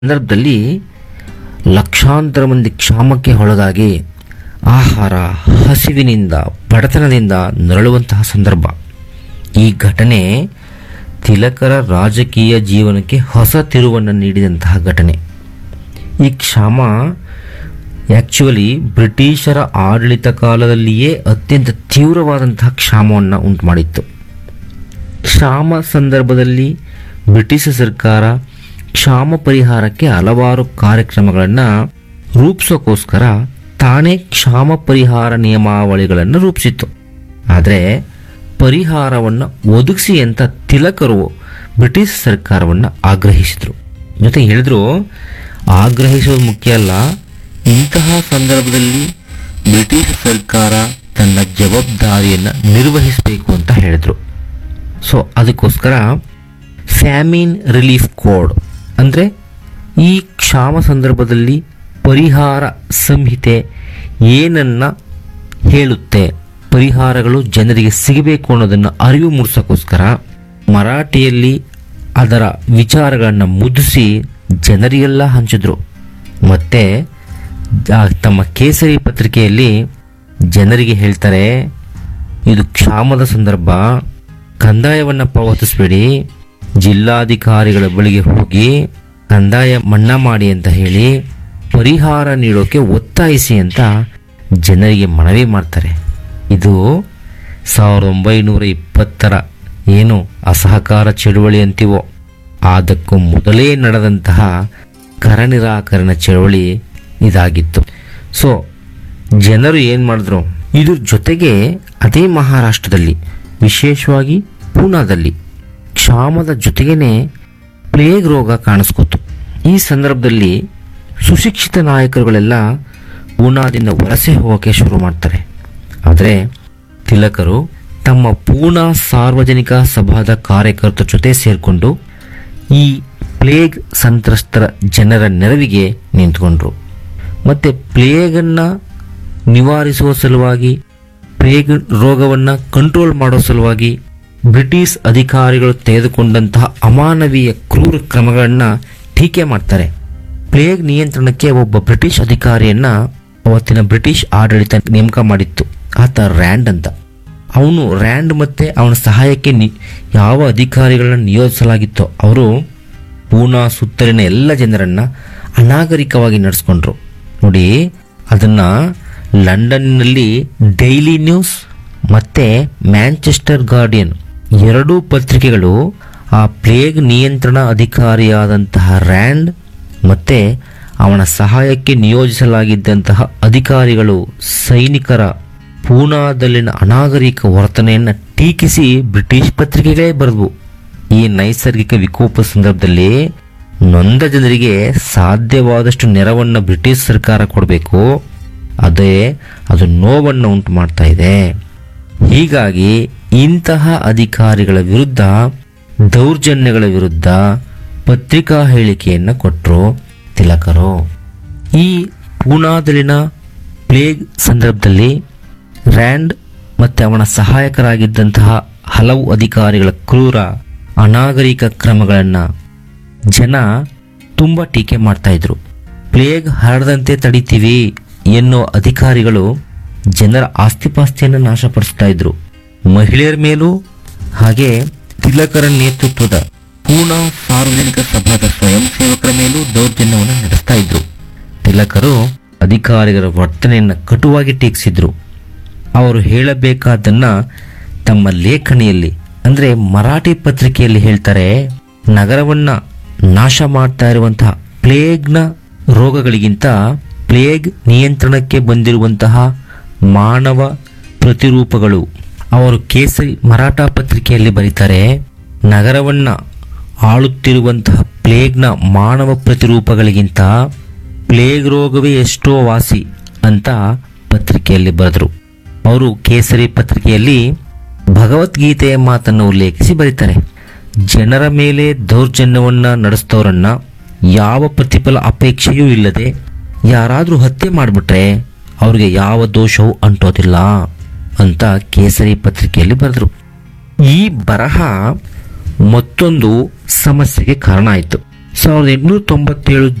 ಸಂದರ್ಭದಲ್ಲಿ ಲಕ್ಷಾಂತರ ಮಂದಿ ಕ್ಷಾಮಕ್ಕೆ ಒಳಗಾಗಿ ಆಹಾರ ಹಸಿವಿನಿಂದ ಬಡತನದಿಂದ ನರಳುವಂತಹ ಸಂದರ್ಭ ಈ ಘಟನೆ ತಿಲಕರ ರಾಜಕೀಯ ಜೀವನಕ್ಕೆ ಹೊಸ ತಿರುವನ್ನು ನೀಡಿದಂತಹ ಘಟನೆ ಈ ಕ್ಷಾಮ ಆ್ಯಕ್ಚುಲಿ ಬ್ರಿಟಿಷರ ಆಡಳಿತ ಕಾಲದಲ್ಲಿಯೇ ಅತ್ಯಂತ ತೀವ್ರವಾದಂತಹ ಕ್ಷಾಮವನ್ನು ಉಂಟು ಮಾಡಿತ್ತು ಕ್ಷಾಮ ಸಂದರ್ಭದಲ್ಲಿ ಬ್ರಿಟಿಷ್ ಸರ್ಕಾರ ಕ್ಷಾಮ ಪರಿಹಾರಕ್ಕೆ ಹಲವಾರು ಕಾರ್ಯಕ್ರಮಗಳನ್ನು ರೂಪಿಸೋಕ್ಕೋಸ್ಕರ ತಾನೇ ಕ್ಷಾಮ ಪರಿಹಾರ ನಿಯಮಾವಳಿಗಳನ್ನು ರೂಪಿಸಿತ್ತು ಆದರೆ ಪರಿಹಾರವನ್ನು ಒದಗಿಸಿ ಅಂತ ತಿಲಕರು ಬ್ರಿಟಿಷ್ ಸರ್ಕಾರವನ್ನು ಆಗ್ರಹಿಸಿದರು ಜೊತೆಗೆ ಹೇಳಿದ್ರು ಆಗ್ರಹಿಸೋದು ಮುಖ್ಯ ಅಲ್ಲ ಇಂತಹ ಸಂದರ್ಭದಲ್ಲಿ ಬ್ರಿಟಿಷ್ ಸರ್ಕಾರ ತನ್ನ ಜವಾಬ್ದಾರಿಯನ್ನು ನಿರ್ವಹಿಸಬೇಕು ಅಂತ ಹೇಳಿದ್ರು ಸೊ ಅದಕ್ಕೋಸ್ಕರ ಫ್ಯಾಮಿನ್ ರಿಲೀಫ್ ಕೋಡ್ ಅಂದರೆ ಈ ಕ್ಷಾಮ ಸಂದರ್ಭದಲ್ಲಿ ಪರಿಹಾರ ಸಂಹಿತೆ ಏನನ್ನ ಹೇಳುತ್ತೆ ಪರಿಹಾರಗಳು ಜನರಿಗೆ ಸಿಗಬೇಕು ಅನ್ನೋದನ್ನು ಅರಿವು ಮೂಡಿಸೋಕ್ಕೋಸ್ಕರ ಮರಾಠಿಯಲ್ಲಿ ಅದರ ವಿಚಾರಗಳನ್ನು ಮುದ್ರಿಸಿ ಜನರಿಗೆಲ್ಲ ಹಂಚಿದ್ರು ಮತ್ತೆ ಆ ತಮ್ಮ ಕೇಸರಿ ಪತ್ರಿಕೆಯಲ್ಲಿ ಜನರಿಗೆ ಹೇಳ್ತಾರೆ ಇದು ಕ್ಷಾಮದ ಸಂದರ್ಭ ಕಂದಾಯವನ್ನು ಪಾವತಿಸಬೇಡಿ ಜಿಲ್ಲಾಧಿಕಾರಿಗಳ ಬಳಿಗೆ ಹೋಗಿ ಕಂದಾಯ ಮನ್ನಾ ಮಾಡಿ ಅಂತ ಹೇಳಿ ಪರಿಹಾರ ನೀಡೋಕೆ ಒತ್ತಾಯಿಸಿ ಅಂತ ಜನರಿಗೆ ಮನವಿ ಮಾಡ್ತಾರೆ ಇದು ಸಾವಿರದ ಒಂಬೈನೂರ ಇಪ್ಪತ್ತರ ಏನು ಅಸಹಕಾರ ಚಳುವಳಿ ಅಂತೀವೋ ಅದಕ್ಕೂ ಮೊದಲೇ ನಡೆದಂತಹ ಕರ ನಿರಾಕರಣ ಚಳವಳಿ ಇದಾಗಿತ್ತು ಸೊ ಜನರು ಏನು ಮಾಡಿದ್ರು ಇದ್ರ ಜೊತೆಗೆ ಅದೇ ಮಹಾರಾಷ್ಟ್ರದಲ್ಲಿ ವಿಶೇಷವಾಗಿ ಪೂನಾದಲ್ಲಿ ಕ್ಷಾಮದ ಜೊತೆಗೇನೆ ಪ್ಲೇಗ್ ರೋಗ ಕಾಣಿಸ್ಕೊತು ಈ ಸಂದರ್ಭದಲ್ಲಿ ಸುಶಿಕ್ಷಿತ ನಾಯಕರುಗಳೆಲ್ಲ ಪೂನಾದಿಂದ ವಲಸೆ ಹೋಗೋಕ್ಕೆ ಶುರು ಮಾಡ್ತಾರೆ ಆದರೆ ತಿಲಕರು ತಮ್ಮ ಪೂನಾ ಸಾರ್ವಜನಿಕ ಸಭಾದ ಕಾರ್ಯಕರ್ತರ ಜೊತೆ ಸೇರಿಕೊಂಡು ಈ ಪ್ಲೇಗ್ ಸಂತ್ರಸ್ತರ ಜನರ ನೆರವಿಗೆ ನಿಂತ್ಕೊಂಡ್ರು ಮತ್ತು ಪ್ಲೇಗನ್ನು ನಿವಾರಿಸುವ ಸಲುವಾಗಿ ಪ್ಲೇಗ್ ರೋಗವನ್ನು ಕಂಟ್ರೋಲ್ ಮಾಡೋ ಸಲುವಾಗಿ ಬ್ರಿಟಿಷ್ ಅಧಿಕಾರಿಗಳು ತೆಗೆದುಕೊಂಡಂತಹ ಅಮಾನವೀಯ ಕ್ರೂರ ಕ್ರಮಗಳನ್ನು ಟೀಕೆ ಮಾಡ್ತಾರೆ ಪ್ಲೇಗ್ ನಿಯಂತ್ರಣಕ್ಕೆ ಒಬ್ಬ ಬ್ರಿಟಿಷ್ ಅಧಿಕಾರಿಯನ್ನ ಅವತ್ತಿನ ಬ್ರಿಟಿಷ್ ಆಡಳಿತ ನೇಮಕ ಮಾಡಿತ್ತು ಆತ ರ್ಯಾಂಡ್ ಅಂತ ಅವನು ರ್ಯಾಂಡ್ ಮತ್ತೆ ಅವನ ಸಹಾಯಕ್ಕೆ ನಿ ಯಾವ ಅಧಿಕಾರಿಗಳನ್ನ ನಿಯೋಜಿಸಲಾಗಿತ್ತೋ ಅವರು ಪೂನಾ ಸುತ್ತಲಿನ ಎಲ್ಲ ಜನರನ್ನ ಅನಾಗರಿಕವಾಗಿ ನಡೆಸ್ಕೊಂಡ್ರು ನೋಡಿ ಅದನ್ನ ಲಂಡನ್ನಲ್ಲಿ ಡೈಲಿ ನ್ಯೂಸ್ ಮತ್ತೆ ಮ್ಯಾಂಚೆಸ್ಟರ್ ಗಾರ್ಡಿಯನ್ ಎರಡೂ ಪತ್ರಿಕೆಗಳು ಆ ಪ್ಲೇಗ್ ನಿಯಂತ್ರಣ ಅಧಿಕಾರಿಯಾದಂತಹ ರ್ಯಾಂಡ್ ಮತ್ತೆ ಅವನ ಸಹಾಯಕ್ಕೆ ನಿಯೋಜಿಸಲಾಗಿದ್ದಂತಹ ಅಧಿಕಾರಿಗಳು ಸೈನಿಕರ ಪೂನಾದಲ್ಲಿನ ಅನಾಗರಿಕ ವರ್ತನೆಯನ್ನು ಟೀಕಿಸಿ ಬ್ರಿಟಿಷ್ ಪತ್ರಿಕೆಗಳೇ ಬರೆದವು ಈ ನೈಸರ್ಗಿಕ ವಿಕೋಪ ಸಂದರ್ಭದಲ್ಲಿ ನೊಂದ ಜನರಿಗೆ ಸಾಧ್ಯವಾದಷ್ಟು ನೆರವನ್ನು ಬ್ರಿಟಿಷ್ ಸರ್ಕಾರ ಕೊಡಬೇಕು ಅದೇ ಅದು ನೋವನ್ನು ಉಂಟು ಮಾಡ್ತಾ ಇದೆ ಹೀಗಾಗಿ ಇಂತಹ ಅಧಿಕಾರಿಗಳ ವಿರುದ್ಧ ದೌರ್ಜನ್ಯಗಳ ವಿರುದ್ಧ ಪತ್ರಿಕಾ ಹೇಳಿಕೆಯನ್ನು ಕೊಟ್ಟರು ತಿಲಕರು ಈ ಪೂನಾದಲ್ಲಿನ ಪ್ಲೇಗ್ ಸಂದರ್ಭದಲ್ಲಿ ರ್ಯಾಂಡ್ ಮತ್ತು ಅವನ ಸಹಾಯಕರಾಗಿದ್ದಂತಹ ಹಲವು ಅಧಿಕಾರಿಗಳ ಕ್ರೂರ ಅನಾಗರಿಕ ಕ್ರಮಗಳನ್ನು ಜನ ತುಂಬ ಟೀಕೆ ಮಾಡ್ತಾ ಇದ್ರು ಪ್ಲೇಗ್ ಹರಡದಂತೆ ತಡಿತೀವಿ ಎನ್ನುವ ಅಧಿಕಾರಿಗಳು ಜನರ ಆಸ್ತಿಪಾಸ್ತಿಯನ್ನು ನಾಶಪಡಿಸ್ತಾ ಇದ್ರು ಮಹಿಳೆಯರ ಮೇಲೂ ಹಾಗೆ ತಿಲಕರ ನೇತೃತ್ವದ ಪೂನಾ ಸಾರ್ವಜನಿಕ ಸಭಾದ ಸ್ವಯಂ ಸೇವಕರ ಮೇಲೂ ದೌರ್ಜನ್ಯವನ್ನು ನಡೆಸ್ತಾ ಇದ್ರು ತಿಲಕರು ಅಧಿಕಾರಿಗಳ ವರ್ತನೆಯನ್ನು ಕಟುವಾಗಿ ಟೀಕಿಸಿದ್ರು ಅವರು ಹೇಳಬೇಕಾದನ್ನ ತಮ್ಮ ಲೇಖನಿಯಲ್ಲಿ ಅಂದ್ರೆ ಮರಾಠಿ ಪತ್ರಿಕೆಯಲ್ಲಿ ಹೇಳ್ತಾರೆ ನಗರವನ್ನ ನಾಶ ಮಾಡ್ತಾ ಇರುವಂತಹ ಪ್ಲೇಗ್ನ ರೋಗಗಳಿಗಿಂತ ಪ್ಲೇಗ್ ನಿಯಂತ್ರಣಕ್ಕೆ ಬಂದಿರುವಂತಹ ಮಾನವ ಪ್ರತಿರೂಪಗಳು ಅವರು ಕೇಸರಿ ಮರಾಠ ಪತ್ರಿಕೆಯಲ್ಲಿ ಬರೀತಾರೆ ನಗರವನ್ನ ಆಳುತ್ತಿರುವಂತಹ ಪ್ಲೇಗ್ನ ಮಾನವ ಪ್ರತಿರೂಪಗಳಿಗಿಂತ ಪ್ಲೇಗ್ ರೋಗವೇ ಎಷ್ಟೋ ವಾಸಿ ಅಂತ ಪತ್ರಿಕೆಯಲ್ಲಿ ಬರೆದರು ಅವರು ಕೇಸರಿ ಪತ್ರಿಕೆಯಲ್ಲಿ ಭಗವದ್ಗೀತೆಯ ಮಾತನ್ನು ಉಲ್ಲೇಖಿಸಿ ಬರೀತಾರೆ ಜನರ ಮೇಲೆ ದೌರ್ಜನ್ಯವನ್ನ ನಡೆಸಿದವರನ್ನ ಯಾವ ಪ್ರತಿಫಲ ಅಪೇಕ್ಷೆಯೂ ಇಲ್ಲದೆ ಯಾರಾದರೂ ಹತ್ಯೆ ಮಾಡಿಬಿಟ್ರೆ ಅವ್ರಿಗೆ ಯಾವ ದೋಷವೂ ಅಂಟೋದಿಲ್ಲ ಅಂತ ಕೇಸರಿ ಪತ್ರಿಕೆಯಲ್ಲಿ ಬರೆದರು ಈ ಬರಹ ಮತ್ತೊಂದು ಸಮಸ್ಯೆಗೆ ಕಾರಣ ಆಯಿತು ಸಾವಿರದ ಎಂಟುನೂರ ತೊಂಬತ್ತೇಳು